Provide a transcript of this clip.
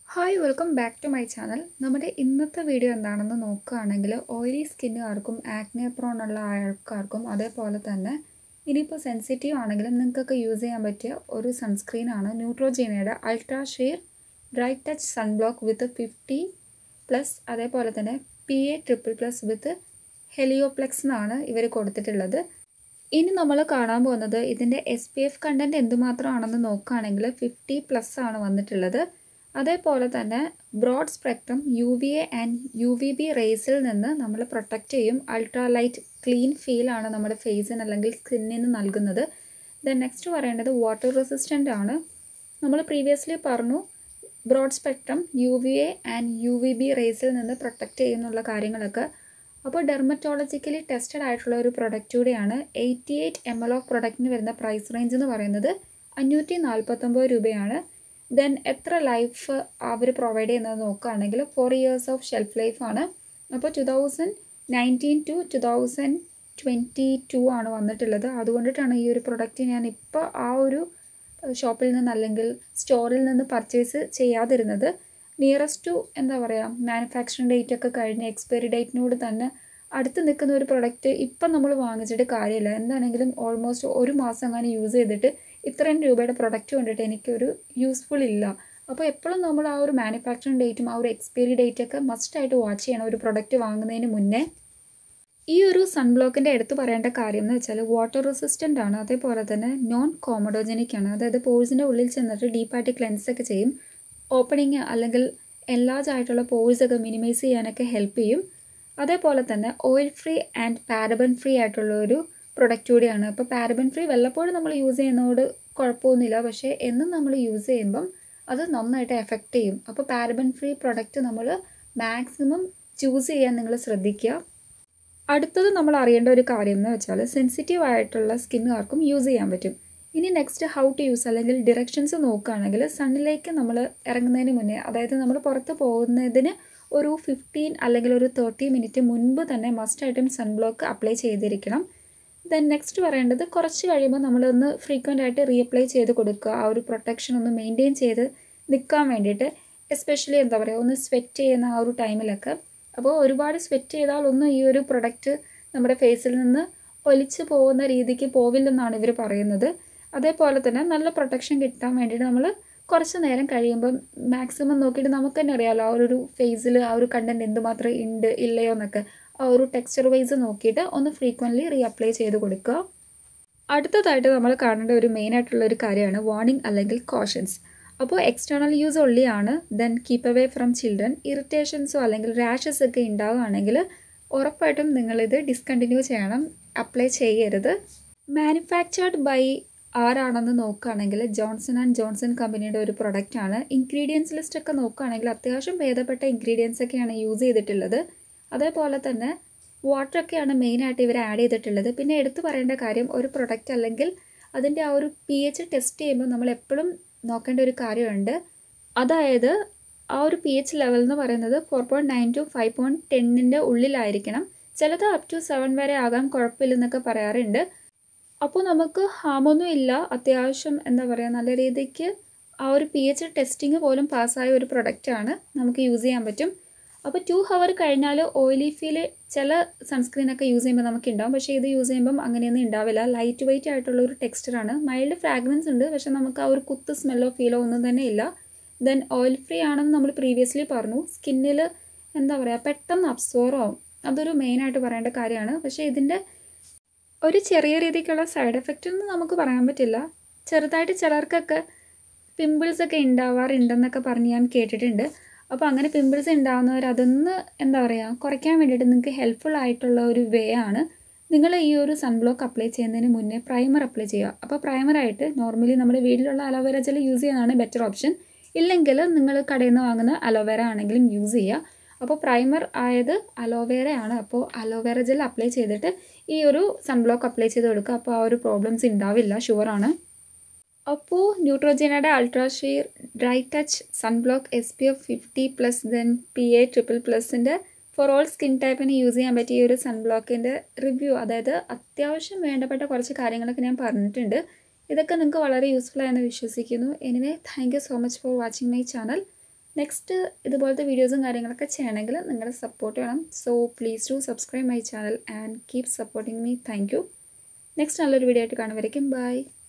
hi welcome back to my channel നമ്മുടെ ഇന്നത്തെ video എന്താണെന്ന് നോക്കുകയാണെങ്കിൽ ഓയിലി സ്കിന്നുകാർക്കും ആക്നെ പ്രോൺ ഉള്ള ആൾക്കാർക്കും അതേപോലെ തന്നെ ഇനിയിപ്പോൾ സെൻസിറ്റീവ് ആണെങ്കിലും നിങ്ങൾക്കൊക്കെ യൂസ് ചെയ്യാൻ പറ്റിയ ഒരു സൺസ്ക്രീനാണ് ന്യൂട്രോജീനയുടെ ultra sheer dry touch sunblock with fifty plus അതേപോലെ തന്നെ P A triple plus with Helioplex എന്നാണ് ഇവർ കൊടുത്തിട്ടുള്ളത് ഇനി നമ്മൾ കാണാൻ പോകുന്നത് ഇതിൻ്റെ എസ് പി എഫ് കണ്ടൻറ്റ് എന്തുമാത്രമാണെന്ന് നോക്കുകയാണെങ്കിൽ ഫിഫ്റ്റി പ്ലസ് ആണ് വന്നിട്ടുള്ളത് അതേപോലെ തന്നെ broad spectrum U V A and U V B റേസിൽ നിന്ന് നമ്മൾ പ്രൊട്ടക്റ്റ് ചെയ്യും അൾട്രാ ലൈറ്റ് ക്ലീൻ ഫീലാണ് നമ്മുടെ ഫേസിന് അല്ലെങ്കിൽ സ്കിന്നിന് നൽകുന്നത് ദെൻ നെക്സ്റ്റ് പറയേണ്ടത് വാട്ടർ റെസിസ്റ്റൻ്റ് ആണ് നമ്മൾ പ്രീവിയസ്ലി പറഞ്ഞു broad spectrum U V A and U V B റേസിൽ നിന്ന് പ്രൊട്ടക്റ്റ് ചെയ്യുന്നുള്ള കാര്യങ്ങളൊക്കെ അപ്പോൾ ഡെർമറ്റോളജിക്കലി ടെസ്റ്റഡ് ആയിട്ടുള്ള ഒരു പ്രൊഡക്റ്റ് കൂടിയാണ് eighty eight M L of പ്രൊഡക്റ്റിന് വരുന്ന പ്രൈസ് റേഞ്ച് എന്ന് പറയുന്നത് അഞ്ഞൂറ്റി നാൽപ്പത്തൊമ്പത് രൂപയാണ് ദെൻ എത്ര ലൈഫ് അവർ പ്രൊവൈഡ് ചെയ്യുന്നത് നോക്കുകയാണെങ്കിൽ ഫോർ ഇയേഴ്സ് ഓഫ് ഷെൽഫ് ലൈഫാണ് അപ്പോൾ two thousand nineteen to two thousand twenty two ആണ് വന്നിട്ടുള്ളത് അതുകൊണ്ടിട്ടാണ് ഈ ഒരു പ്രൊഡക്റ്റ് ഞാൻ ഇപ്പോൾ ആ ഒരു ഷോപ്പിൽ നിന്ന് അല്ലെങ്കിൽ സ്റ്റോറിൽ നിന്ന് പർച്ചേസ് ചെയ്യാതിരുന്നത് നിയറസ്റ്റ് ടു എന്താ പറയുക മാനുഫാക്ചറിങ് ഡേറ്റ് ഒക്കെ കഴിഞ്ഞ് എക്സ്പയറി ഡേറ്റിനോട് തന്നെ അടുത്ത് നിൽക്കുന്ന ഒരു പ്രൊഡക്റ്റ് ഇപ്പം നമ്മൾ വാങ്ങിച്ചിട്ട് കാര്യമില്ല എന്താണെങ്കിലും ഓൾമോസ്റ്റ് ഒരു മാസം അങ്ങനെ യൂസ് ചെയ്തിട്ട് ഇത്രയും രൂപയുടെ പ്രൊഡക്റ്റ് കൊണ്ടിട്ട് എനിക്കൊരു യൂസ്ഫുൾ ഇല്ല അപ്പോൾ എപ്പോഴും നമ്മൾ ആ ഒരു മാനുഫാക്ചറിങ് ഡേറ്റും ആ ഒരു എക്സ്പയറി ഡേറ്റ് ഒക്കെ മസ്റ്റായിട്ട് വാച്ച് ചെയ്യണം ഒരു പ്രൊഡക്റ്റ് വാങ്ങുന്നതിന് മുന്നേ ഈ ഒരു സൺബ്ലോക്കിൻ്റെ എടുത്തു പറയേണ്ട കാര്യം എന്ന് വെച്ചാൽ വാട്ടർ റെസിസ്റ്റൻ്റ് ആണ് അതേപോലെ തന്നെ നോൺ കോമഡോജനിക് ആണ് അതായത് പോഴ്സിൻ്റെ ഉള്ളിൽ ചെന്നിട്ട് ഡീപ്പായിട്ട് ക്ലെൻസ് ഒക്കെ ചെയ്യും ഓപ്പണിങ് അല്ലെങ്കിൽ എൻലാർജ് ആയിട്ടുള്ള പോഴ്സ് ഒക്കെ മിനിമൈസ് ചെയ്യാനൊക്കെ ഹെൽപ്പ് ചെയ്യും അതേപോലെ തന്നെ oil free and paraben free ആയിട്ടുള്ള ഒരു പ്രൊഡക്റ്റ് കൂടിയാണ് അപ്പോൾ പാരബൻ ഫ്രീ വല്ലപ്പോഴും നമ്മൾ യൂസ് ചെയ്യുന്നതോട് കുഴപ്പമൊന്നുമില്ല പക്ഷേ എന്നും നമ്മൾ യൂസ് ചെയ്യുമ്പം അത് നന്നായിട്ട് എഫക്റ്റ് ചെയ്യും അപ്പോൾ പാരബൻ ഫ്രീ പ്രൊഡക്റ്റ് നമ്മൾ മാക്സിമം ചൂസ് ചെയ്യാൻ നിങ്ങൾ ശ്രദ്ധിക്കുക അടുത്തത് നമ്മൾ അറിയേണ്ട ഒരു കാര്യം എന്ന് വെച്ചാൽ സെൻസിറ്റീവ് ആയിട്ടുള്ള സ്കിന്നുകാർക്കും യൂസ് ചെയ്യാൻ പറ്റും ഇനി നെക്സ്റ്റ് ഹൗ ടു യൂസ് അല്ലെങ്കിൽ ഡിറക്ഷൻസ് നോക്കുകയാണെങ്കിൽ സണ്ണിലേക്ക് നമ്മൾ ഇറങ്ങുന്നതിന് മുന്നേ അതായത് നമ്മൾ പുറത്ത് പോകുന്നതിന് ഒരു ഫിഫ്റ്റീൻ അല്ലെങ്കിൽ ഒരു തേർട്ടി മിനിറ്റ് മുൻപ് തന്നെ മസ്റ്റ് ആയിട്ടും സൺബ്ലോക്ക് അപ്ലൈ ചെയ്തിരിക്കണം ദെൻ നെക്സ്റ്റ് പറയേണ്ടത് കുറച്ച് കഴിയുമ്പോൾ നമ്മളൊന്ന് ഫ്രീക്വൻ്റ് ആയിട്ട് റീഅപ്ലൈ ചെയ്ത് കൊടുക്കുക ആ ഒരു പ്രൊട്ടക്ഷൻ ഒന്ന് മെയിൻറ്റെയിൻ ചെയ്ത് നിൽക്കാൻ വേണ്ടിയിട്ട് എസ്പെഷ്യലി എന്താ പറയുക ഒന്ന് സ്വെറ്റ് ചെയ്യുന്ന ആ ഒരു ടൈമിലൊക്കെ അപ്പോൾ ഒരുപാട് സ്വെറ്റ് ചെയ്താലൊന്നും ഈ ഒരു പ്രൊഡക്റ്റ് നമ്മുടെ ഫേസിൽ നിന്ന് ഒലിച്ചു പോകുന്ന രീതിക്ക് പോവില്ലെന്നാണ് ഇവർ പറയുന്നത് അതേപോലെ തന്നെ നല്ല പ്രൊട്ടക്ഷൻ കിട്ടാൻ വേണ്ടിയിട്ട് നമ്മൾ കുറച്ച് നേരം കഴിയുമ്പം മാക്സിമം നോക്കിയിട്ട് നമുക്ക് തന്നെ അറിയാമല്ലോ ആ ഒരു ഫേസിൽ ആ ഒരു കണ്ടൻറ്റ് എന്തുമാത്രം ഉണ്ട് ഇല്ലയോ എന്നൊക്കെ ആ ഒരു ടെക്സ്ചർ വൈസ് നോക്കിയിട്ട് ഒന്ന് ഫ്രീക്വൻ്റ്ലി റീ അപ്ലൈ ചെയ്ത് കൊടുക്കുക അടുത്തതായിട്ട് നമ്മൾ കാണേണ്ട ഒരു മെയിൻ ആയിട്ടുള്ള ഒരു കാര്യമാണ് വാർണിംഗ് അല്ലെങ്കിൽ കോഷൻസ് അപ്പോൾ എക്സ്റ്റേണൽ യൂസ് ഒള്ളിയാണ് then keep away from children ഇറിറ്റേഷൻസോ അല്ലെങ്കിൽ റാഷസ് ഒക്കെ ഉണ്ടാവുകയാണെങ്കിൽ ഉറപ്പായിട്ടും നിങ്ങളിത് ഡിസ്കണ്ടിന്യൂ ചെയ്യണം അപ്ലൈ ചെയ്യരുത് മാനുഫാക്ചേർഡ് ബൈ ആരാണെന്ന് നോക്കുകയാണെങ്കിൽ ജോൺസൺ ആൻഡ് ജോൺസൺ കമ്പനിയുടെ ഒരു പ്രൊഡക്റ്റാണ് ഇൻഗ്രീഡിയൻസ് ലിസ്റ്റ് ഒക്കെ നോക്കുകയാണെങ്കിൽ അത്യാവശ്യം ഭേദപ്പെട്ട ഇൻഗ്രീഡിയൻസ് ഒക്കെയാണ് യൂസ് ചെയ്തിട്ടുള്ളത് അതേപോലെ തന്നെ വാട്ടറൊക്കെയാണ് മെയിനായിട്ട് ഇവർ ആഡ് ചെയ്തിട്ടുള്ളത് പിന്നെ എടുത്തു പറയേണ്ട കാര്യം ഒരു പ്രൊഡക്റ്റ് അല്ലെങ്കിൽ അതിൻ്റെ ആ ഒരു പി എച്ച് ടെസ്റ്റ് ചെയ്യുമ്പോൾ നമ്മൾ എപ്പോഴും നോക്കേണ്ട ഒരു കാര്യമുണ്ട് അതായത് ആ ഒരു പി എച്ച് ലെവൽ എന്ന് പറയുന്നത് four point nine to five point ടെന്നിൻ്റെ ഉള്ളിലായിരിക്കണം ചിലത് അപ് ടു സെവൻ വരെ ആകാൻ കുഴപ്പമില്ലെന്നൊക്കെ പറയാറുണ്ട് അപ്പോൾ നമുക്ക് ഹാമൊന്നും ഇല്ല അത്യാവശ്യം എന്താ പറയുക നല്ല രീതിക്ക് ആ ഒരു പി എച്ച് ടെസ്റ്റിംഗ് പോലും പാസ്സായ ഒരു പ്രൊഡക്റ്റാണ് നമുക്ക് യൂസ് ചെയ്യാൻ പറ്റും അപ്പോൾ ടു ഹവർ കഴിഞ്ഞാൽ ഓയിലി ഫീൽ ചില സൺസ്ക്രീനൊക്കെ യൂസ് ചെയ്യുമ്പോൾ നമുക്ക് ഉണ്ടാവും പക്ഷേ ഇത് യൂസ് ചെയ്യുമ്പം അങ്ങനെയൊന്നും ഉണ്ടാവില്ല ലൈറ്റ് വെയിറ്റ് ആയിട്ടുള്ള ഒരു ടെക്സ്ചറാണ് മൈൽഡ് ഫ്രാഗ്രൻസ് ഉണ്ട് പക്ഷേ നമുക്ക് ആ ഒരു കുത്ത് സ്മെല്ലോ ഫീലോ ഒന്നും തന്നെ ഇല്ല ദെൻ ഓയിൽ ഫ്രീ ആണെന്ന് നമ്മൾ പ്രീവിയസ്ലി പറഞ്ഞു സ്കിന്നിൽ എന്താ പറയുക പെട്ടെന്ന് അബ്സോർവ് ആവും അതൊരു മെയിനായിട്ട് പറയേണ്ട കാര്യമാണ് പക്ഷേ ഇതിൻ്റെ ഒരു ചെറിയ രീതിക്കുള്ള സൈഡ് എഫക്റ്റ് ഒന്നും നമുക്ക് പറയാൻ പറ്റില്ല ചെറുതായിട്ട് ചിലർക്കൊക്കെ പിമ്പിൾസ് ഒക്കെ ഉണ്ടാവാറുണ്ടെന്നൊക്കെ പറഞ്ഞ് ഞാൻ കേട്ടിട്ടുണ്ട് അപ്പോൾ അങ്ങനെ പിമ്പിൾസ് ഉണ്ടാകുന്നവർ അതൊന്ന് എന്താ പറയുക കുറയ്ക്കാൻ വേണ്ടിയിട്ട് നിങ്ങൾക്ക് ഹെൽപ്ഫുൾ ആയിട്ടുള്ള ഒരു വേ ആണ് നിങ്ങൾ ഈ ഒരു സൺബ്ലോക്ക് അപ്ലൈ ചെയ്യുന്നതിന് മുന്നേ പ്രൈമർ അപ്ലൈ ചെയ്യുക അപ്പോൾ പ്രൈമറായിട്ട് നോർമലി നമ്മുടെ വീട്ടിലുള്ള അലോവേര ജെൽ യൂസ് ചെയ്യുന്നതാണ് ബെറ്റർ ഓപ്ഷൻ ഇല്ലെങ്കിൽ നിങ്ങൾ കടയിൽ നിന്ന് വാങ്ങുന്ന അലോവേര ആണെങ്കിലും യൂസ് ചെയ്യുക അപ്പോൾ പ്രൈമർ ആയത് അലോവേര ആണ് അപ്പോൾ അലോവേര ജെൽ അപ്ലൈ ചെയ്തിട്ട് ഈ ഒരു സൺബ്ലോക്ക് അപ്ലൈ ചെയ്ത് കൊടുക്കുക അപ്പോൾ ആ ഒരു പ്രോബ്ലംസ് ഉണ്ടാവില്ല ഷുവറാണ് അപ്പോൾ ന്യൂട്രോജനയുടെ ultra sheer dry touch sunblock S P F fifty plus then P A triple പ്ലസിൻ്റെ ഫോർ ഓൾ സ്കിൻ ടൈപ്പിന് യൂസ് ചെയ്യാൻ പറ്റിയ ഒരു സൺബ്ലോക്കിൻ്റെ റിവ്യൂ അതായത് അത്യാവശ്യം വേണ്ടപ്പെട്ട കുറച്ച് കാര്യങ്ങളൊക്കെ ഞാൻ പറഞ്ഞിട്ടുണ്ട് ഇതൊക്കെ നിങ്ങൾക്ക് വളരെ യൂസ്ഫുൾ ആയെന്ന് വിശ്വസിക്കുന്നു anyway thank you so much for watching my channel next ഇതുപോലത്തെ വീഡിയോസും കാര്യങ്ങളൊക്കെ ചെയ്യണമെങ്കിൽ നിങ്ങളുടെ സപ്പോർട്ട് വേണം so please to subscribe my channel and keep supporting me thank you next നല്ലൊരു വീഡിയോ ആയിട്ട് കാണുമായിരിക്കും ബൈ